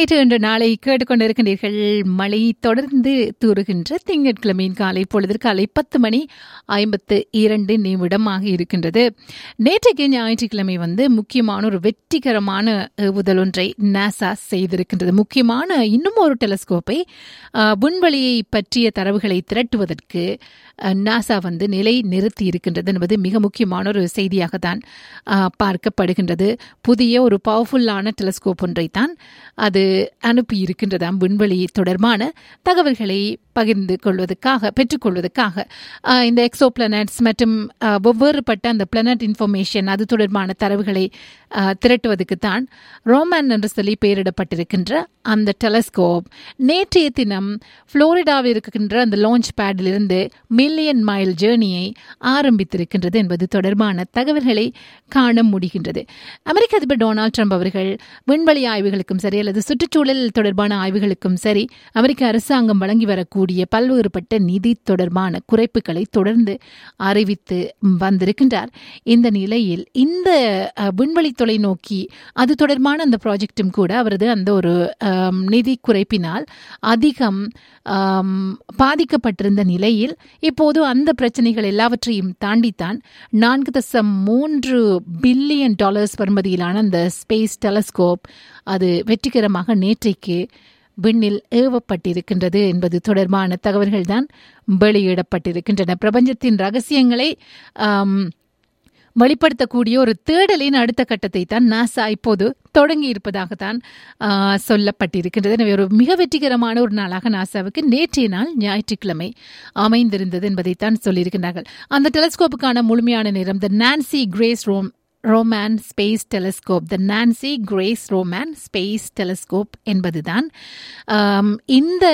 நேற்று என்ற நாளை கேட்டுக்கொண்டிருக்கின்றீர்கள் மழை தொடர்ந்து தூறுகின்ற திங்கட்கிழமையின் காலை பொழுது காலை பத்து மணி ஐம்பத்து இரண்டு நிமிடமாக இருக்கின்றது நேற்றைக்கு ஞாயிற்றுக்கிழமை வந்து முக்கியமான ஒரு வெற்றிகரமான ஏவுதல் ஒன்றை நாசா செய்திருக்கின்றது முக்கியமான இன்னும் ஒரு டெலஸ்கோப்பை அஹ், விண்வெளியை பற்றிய தரவுகளை திரட்டுவதற்கு அஹ், நாசா வந்து நிலை நிறுத்தி இருக்கின்றது என்பது மிக முக்கியமான ஒரு செய்தியாக தான் அஹ், பார்க்கப்படுகின்றது புதிய ஒரு பவர்ஃபுல்லான டெலஸ்கோப் ஒன்றை தான் அது அனுப்பி இருக்கின்றதாம் விண்வெளி தொடர்பான தகவல்களை பகிர்ந்து கொள்வதற்காக பெற்றுக்கொள்வதற்காக அஹ், இந்த எக்ஸோ பிளானட்ஸ் மற்றும் அஹ், வெவ்வேறுபட்ட அந்த பிளானட் இன்ஃபர்மேஷன் அது தொடர்பான தரவுகளை அஹ், திரட்டுவதற்கு தான் ரோமன் என்று சொல்லி பெயரிடப்பட்டிருக்கின்ற அந்த டெலஸ்கோப் நேற்றைய தினம் புளோரிடாவில் இருக்கின்ற அந்த லான்ச் பேடிலிருந்து மில்லியன் மைல் ஜேர்னியை ஆரம்பித்திருக்கின்றது என்பது தொடர்பான தகவல்களை காண முடிகின்றது அமெரிக்க அதிபர் டொனால்ட் ட்ரம்ப் அவர்கள் விண்வெளி ஆய்வுகளுக்கும் சரி அல்லது சுற்றுச்சூழல் தொடர்பான ஆய்வுகளுக்கும் சரி அமெரிக்க அரசாங்கம் வழங்கி வரக்கூடிய பல்வேறுபட்ட நிதி தொடர்பான குறைப்புகளை தொடர்ந்து அறிவித்து வந்திருக்கின்றார் இந்த நிலையில் இந்த அஹ், விண்வெளி தொலைநோக்கி அது தொடர்பான அந்த ப்ராஜெக்டும் கூட அவரது அந்த ஒரு ஆம், நிதி குறைப்பினால் அதிகம் ஆம், பாதிக்கப்பட்டிருந்த நிலையில் இப்போது அந்த பிரச்சனைகள் எல்லாவற்றையும் தாண்டித்தான் நான்கு தசம் மூன்று பில்லியன் டாலர்ஸ் பெறுமதியிலான அந்த ஸ்பேஸ் டெலஸ்கோப் அது வெற்றிகரமாக நேற்றைக்கு விண்ணில் ஏவப்பட்டிருக்கின்றது என்பது தொடர்பான தகவல்கள் தான் வெளியிடப்பட்டிருக்கின்றன பிரபஞ்சத்தின் ரகசியங்களை ஆம், வெளிப்படுத்தக்கூடிய ஒரு தேடலின் அடுத்த கட்டத்தை தான் நாசா இப்போது தொடங்கி இருப்பதாகத்தான் ஆ, சொல்லப்பட்டிருக்கின்றது எனவே ஒரு மிக வெற்றிகரமான ஒரு நாளாக நாசாவுக்கு நேற்றைய நாள் ஞாயிற்றுக்கிழமை அமைந்திருந்தது என்பதைத்தான் சொல்லியிருக்கிறார்கள் அந்த டெலஸ்கோப்புக்கான முழுமையான நேரம் the Nancy Grace Rom Roman space telescope the Nancy Grace Roman space telescope என்பதுதான் ஆம், இந்த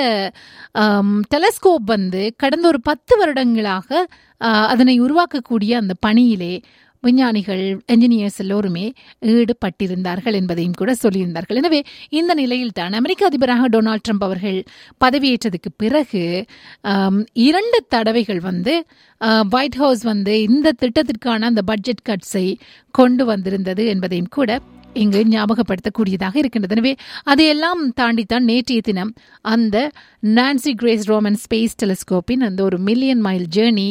டெலஸ்கோப் வந்து கடந்த ஒரு பத்து வருடங்களாக ஆ, அதனை உருவாக்கக்கூடிய அந்த பணியிலே விஞ்ஞானிகள் என்ஜினியர்ஸ் எல்லோருமே ஈடுபட்டிருந்தார்கள் என்பதையும் கூட சொல்லியிருந்தார்கள் எனவே இந்த நிலையில் தான் அமெரிக்க அதிபராக டொனால்ட் ட்ரம்ப் அவர்கள் பதவியேற்றதுக்கு பிறகு ஆம், இரண்டு தடவைகள் வந்து ஒயிட் ஹவுஸ் வந்து இந்த திட்டத்திற்கான அந்த பட்ஜெட் கட்ஸை கொண்டு வந்திருந்தது என்பதையும் கூட இங்கு ஞாபகப்படுத்தக்கூடியதாக இருக்கின்றது எனவே அதையெல்லாம் தாண்டித்தான் நேற்றைய தினம் அந்த நான்சி கிரேஸ் ரோமன் ஸ்பேஸ் டெலிஸ்கோப்பின் அந்த ஒரு மில்லியன் மைல் ஜேர்னி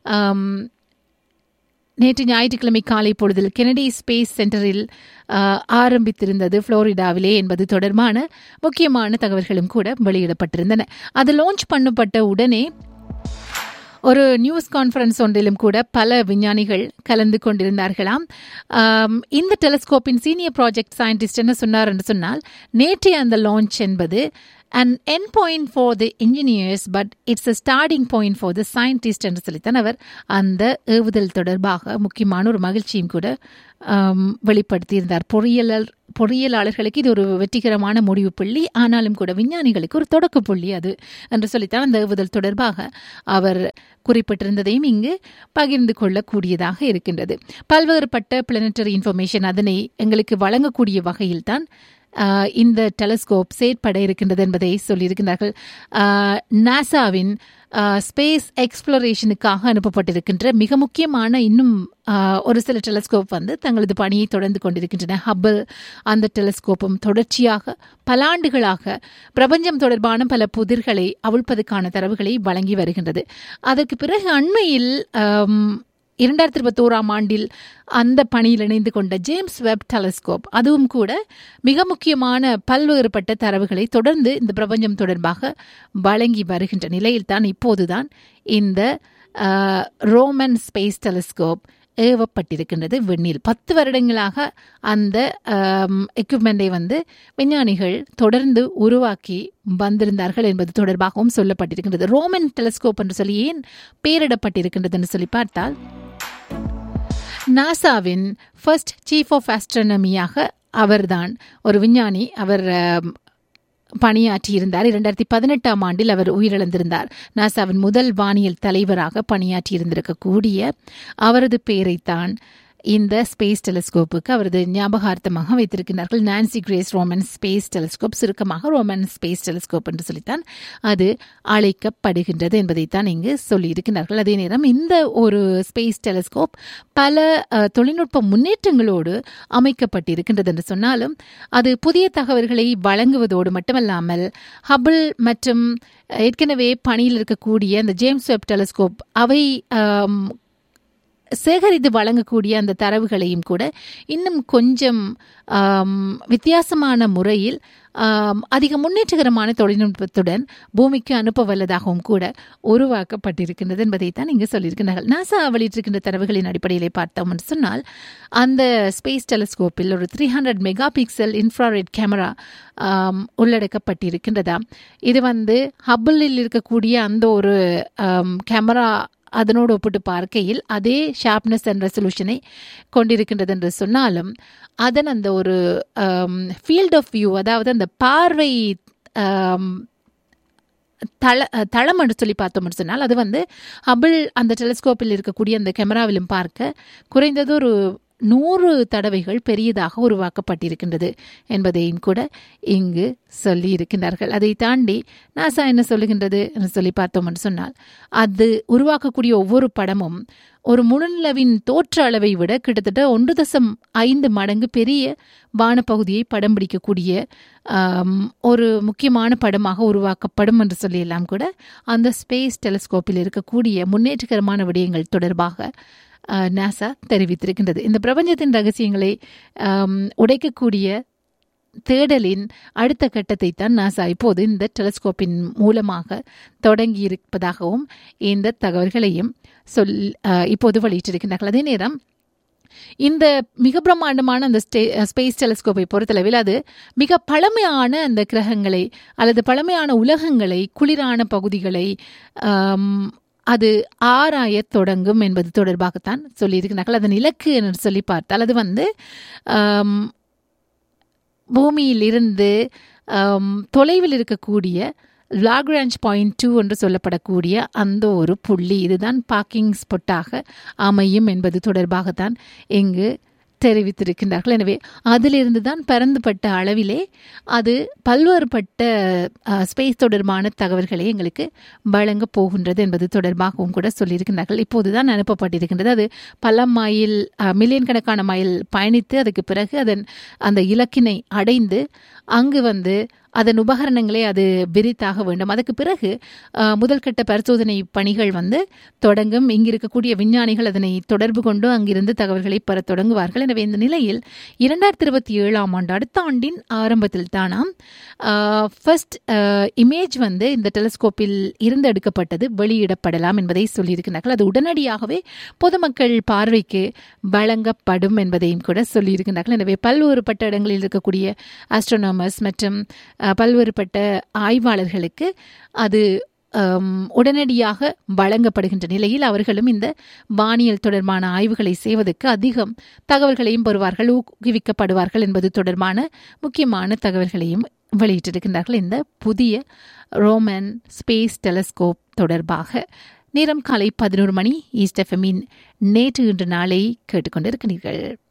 நேற்று ஞாயிற்றுக்கிழமை காலை பொழுதில் கெனடி ஸ்பேஸ் சென்டரில் ஆஹ், ஆரம்பித்திருந்தது புளோரிடாவிலே என்பது தொடர்பான முக்கியமான தகவல்களும் கூட வெளியிடப்பட்டிருந்தன அது லான்ச் பண்ணப்பட்ட உடனே ஒரு நியூஸ் கான்ஃபரன்ஸ் ஒன்றிலும் கூட பல விஞ்ஞானிகள் கலந்து கொண்டிருந்தார்களாம் ஆம், இந்த டெலஸ்கோப்பின் சீனியர் ப்ராஜெக்ட் சயின்டிஸ்ட் என்ன சொன்னார் என்று சொன்னால் நேற்றைய அந்த லான்ச் என்பது an end point for the engineers but it's a starting point for the scientist என்று சொல்லித்தான் அவர் அந்த ஏவுதல் தொடர்பாக முக்கியமான ஒரு மகிழ்ச்சியும் கூட ஆம், வெளிப்படுத்தியிருந்தார் பொறியியலர் பொறியியலாளர்களுக்கு இது ஒரு வெற்றிகரமான முடிவு புள்ளி ஆனாலும் கூட விஞ்ஞானிகளுக்கு ஒரு தொடக்க புள்ளி அது என்று சொல்லித்தான் அந்த ஏவுதல் தொடர்பாக அவர் குறிப்பிட்டிருந்ததையும் இங்கு பகிர்ந்து கொள்ளக்கூடியதாக இருக்கின்றது பல்வேறுபட்ட பிளானட்டரி இன்ஃபர்மேஷன் அதனை எங்களுக்கு வழங்கக்கூடிய வகையில்தான் ஆஹ், இந்த டெலஸ்கோப் செயற்பட இருக்கின்றது என்பதை சொல்லியிருக்கிறார்கள் ஆஹ், நாசாவின் ஸ்பேஸ் எக்ஸ்ப்ளோரேஷனுக்காக அனுப்பப்பட்டிருக்கின்ற மிக முக்கியமான இன்னும் ஆஹ், ஒரு சில டெலஸ்கோப் வந்து தங்களது பணியை தொடர்ந்து கொண்டிருக்கின்றன ஹப்பிள் அந்த டெலஸ்கோப்பும் தொடர்ச்சியாக பல ஆண்டுகளாக பிரபஞ்சம் தொடர்பான பல புதிர்களை அவிழ்ப்பதற்கான தரவுகளை வழங்கி வருகின்றது அதற்கு பிறகு அண்மையில் ஆம், இரண்டாயிரத்தி இருபத்தோராம் ஆண்டில் அந்த பணியில் இணைந்து கொண்ட ஜேம்ஸ் வெப் டெலஸ்கோப் அதுவும் கூட மிக முக்கியமான பல்வேறுபட்ட தரவுகளை தொடர்ந்து இந்த பிரபஞ்சம் தொடர்பாக வழங்கி வருகின்ற நிலையில்தான் இப்போதுதான் இந்த ஆஹ், ரோமன் ஸ்பேஸ் டெலஸ்கோப் ஏவப்பட்டிருக்கின்றது விண்ணில் பத்து வருடங்களாக அந்த எக்யூப்மெண்ட்டை வந்து விஞ்ஞானிகள் தொடர்ந்து உருவாக்கி வந்திருந்தார்கள் என்பது தொடர்பாகவும் சொல்லப்பட்டிருக்கின்றது ரோமன் டெலஸ்கோப் என்று சொல்லி ஏன் பெயரிடப்பட்டிருக்கின்றது என்று சொல்லி பார்த்தால் நாசாவின் ஃபர்ஸ்ட் சீஃப் ஆஃப் ஆஸ்ட்ரோனமியாக அவர்தான் ஒரு விஞ்ஞானி அவர் ஆம், பணியாற்றியிருந்தார் இரண்டாயிரத்தி பதினெட்டாம் ஆண்டில் அவர் உயிரிழந்திருந்தார் நாசாவின் முதல் வானியல் தலைவராக பணியாற்றியிருந்திருக்கக்கூடிய அவரது பெயரைத்தான் இந்த ஸ்பேஸ் டெலிஸ்கோப்புக்கு அவரது ஞாபகார்த்தமாக வைத்திருக்கிறார்கள் Nancy Grace Roman space telescope சுருக்கமாக ரோமன் ஸ்பேஸ் டெலிஸ்கோப் என்று சொல்லித்தான் அது அழைக்கப்படுகின்றது என்பதைத்தான் இங்கு சொல்லியிருக்கிறார்கள் அதே நேரம் இந்த ஒரு ஸ்பேஸ் டெலிஸ்கோப் பல அஹ், தொழில்நுட்ப முன்னேற்றங்களோடு அமைக்கப்பட்டிருக்கின்றது என்று சொன்னாலும் அது புதிய தகவல்களை வழங்குவதோடு மட்டுமல்லாமல் ஹபிள் மற்றும் ஏற்கனவே பணியில் இருக்கக்கூடிய அந்த ஜேம்ஸ் வெப் டெலிஸ்கோப் அவை ஆம், சேகரித்து வழங்கக்கூடிய அந்த தரவுகளையும் கூட இன்னும் கொஞ்சம் ஆம், வித்தியாசமான முறையில் ஆம், அதிக முன்னேற்றகரமான தொழில்நுட்பத்துடன் பூமிக்கு அனுப்ப வல்லதாகவும் கூட உருவாக்கப்பட்டிருக்கின்றது என்பதைத்தான் இங்கு சொல்லியிருக்கிறார்கள் நாசா வெளியிட்டிருக்கின்ற தரவுகளின் அடிப்படையிலே பார்த்தோம் என்று சொன்னால் அந்த ஸ்பேஸ் டெலிஸ்கோப்பில் ஒரு three hundred mega pixel infrared camera உள்ளடக்கப்பட்டிருக்கின்றதா இது வந்து ஹப்பிளில் இருக்கக்கூடிய அந்த ஒரு கேமரா அதனோடு ஒப்பிட்டு பார்க்கையில் அதே ஷார்ப்னஸ் அண்ட் ரெசல்யூஷனை கொண்டிருக்கின்றது என்று சொன்னாலும் அதன் அந்த ஒரு ஃபீல்ட் ஆஃப் வியூ அதாவது அந்த பார்வை ஆம், தள தளம் என்று சொல்லி பார்த்தோம்னு சொன்னால் அது வந்து ஹபிள் அந்த டெலிஸ்கோப்பில் இருக்கக்கூடிய அந்த கேமராவிலும் பார்க்க குறைந்தது ஒரு நூறு தடவைகள் பெரியதாக உருவாக்கப்பட்டிருக்கின்றது என்பதையும் கூட இங்கு சொல்லி இருக்கின்றார்கள் அதை தாண்டி நாசா என்ன சொல்லுகின்றது என்று சொல்லி பார்த்தோம்னு சொன்னால் அது உருவாக்கக்கூடிய ஒவ்வொரு படமும் ஒரு முழுநிலவின் தோற்ற அளவை விட கிட்டத்தட்ட ஒன்று தசம் ஐந்து மடங்கு பெரிய வானப்பகுதியை படம் பிடிக்கக்கூடிய ஆம், ஒரு முக்கியமான படமாக உருவாக்கப்படும் என்று சொல்லியெல்லாம் கூட அந்த ஸ்பேஸ் டெலிஸ்கோப்பில் இருக்கக்கூடிய முன்னேற்றகரமான விடயங்கள் தொடர்பாக அஹ், நாசா தெரிவித்திருக்கின்றது இந்த பிரபஞ்சத்தின் ரகசியங்களை ஆம், உடைக்கக்கூடிய தேடலின் அடுத்த கட்டத்தை தான் நாசா இப்போது இந்த டெலிஸ்கோப்பின் மூலமாக தொடங்கி இருப்பதாகவும் இந்த தகவல்களையும் சொல் அஹ், இப்போது வெளியிட்டிருக்கின்றார்கள் அதே நேரம் இந்த மிக பிரம்மாண்டமான அந்த ஸ்டே ஸ்பேஸ் டெலிஸ்கோப்பை பொறுத்தளவில் அது மிக பழமையான அந்த கிரகங்களை அல்லது பழமையான உலகங்களை குளிரான பகுதிகளை ஆம், அது ஆராயத் தொடங்கும் என்பது தொடர்பாகத்தான் சொல்லியிருக்கிறார்கள் அதன் இலக்கு என்று சொல்லி பார்த்தால் அது வந்து ஆம், பூமியில் இருந்து ஆம், தொலைவில் இருக்கக்கூடிய லாக்ராஞ்ச் பாயிண்ட் டூ என்று சொல்லப்படக்கூடிய அந்த ஒரு புள்ளி இதுதான் பார்க்கிங் ஸ்பாட்டாக அமையும் என்பது தொடர்பாகத்தான் இங்கு தெரிவித்திருக்கின்றார்கள் எனவே அதிலிருந்து தான் பரந்துபட்ட அளவிலே அது பல்வேறுபட்ட ஸ்பேஸ் தொடர்பான தகவல்களை எங்களுக்கு வழங்க போகின்றது என்பது தொடர்பாகவும் கூட சொல்லியிருக்கிறார்கள் இப்போதுதான் அனுப்பப்பட்டிருக்கின்றது அது பல மைல் மில்லியன் கணக்கான மைல் பயணித்து அதுக்கு பிறகு அதன் அந்த இலக்கினை அடைந்து அங்கு வந்து அதன் உபகரணங்களை அது விரித்தாக வேண்டும் அதுக்கு பிறகு அஹ், முதல் கட்ட பரிசோதனை பணிகள் வந்து தொடங்கும் இங்கு இருக்கக்கூடிய விஞ்ஞானிகள் அதனை தொடர்பு கொண்டு அங்கிருந்து தகவல்களை பெற தொடங்குவார்கள் எனவே இந்த நிலையில் இரண்டாயிரத்தி இருபத்தி ஏழாம் ஆண்டு அடுத்த ஆண்டின் ஆரம்பத்தில் தானாம் ஃபர்ஸ்ட் இமேஜ் வந்து இந்த டெலிஸ்கோப்பில் இருந்து எடுக்கப்பட்டது வெளியிடப்படலாம் என்பதை சொல்லியிருக்கிறார்கள் அது உடனடியாகவே பொதுமக்கள் பார்வைக்கு வழங்கப்படும் என்பதையும் கூட சொல்லியிருக்கிறார்கள் எனவே பல்வேறுபட்ட இடங்களில் இருக்கக்கூடிய ஆஸ்ட்ரோனாமர்ஸ் மற்றும் அஹ், பல்வேறுபட்ட ஆய்வாளர்களுக்கு அது அம், உடனடியாக வழங்கப்படுகின்ற நிலையில் அவர்களும் இந்த வானியல் தொடர்பான ஆய்வுகளை செய்வதற்கு அதிகம் தகவல்களையும் பெறுவார்கள் ஊக்குவிக்கப்படுவார்கள் என்பது தொடர்பான முக்கியமான தகவல்களையும் வெளியிட்டிருக்கின்றார்கள் இந்த புதிய ரோமன் ஸ்பேஸ் டெலஸ்கோப் தொடர்பாக நேரம் காலை பதினோரு மணி ஈஸ்ட் எஃப்எம்மின் நேற்று இன்று நாளை கேட்டுக்கொண்டிருக்கிறீர்கள்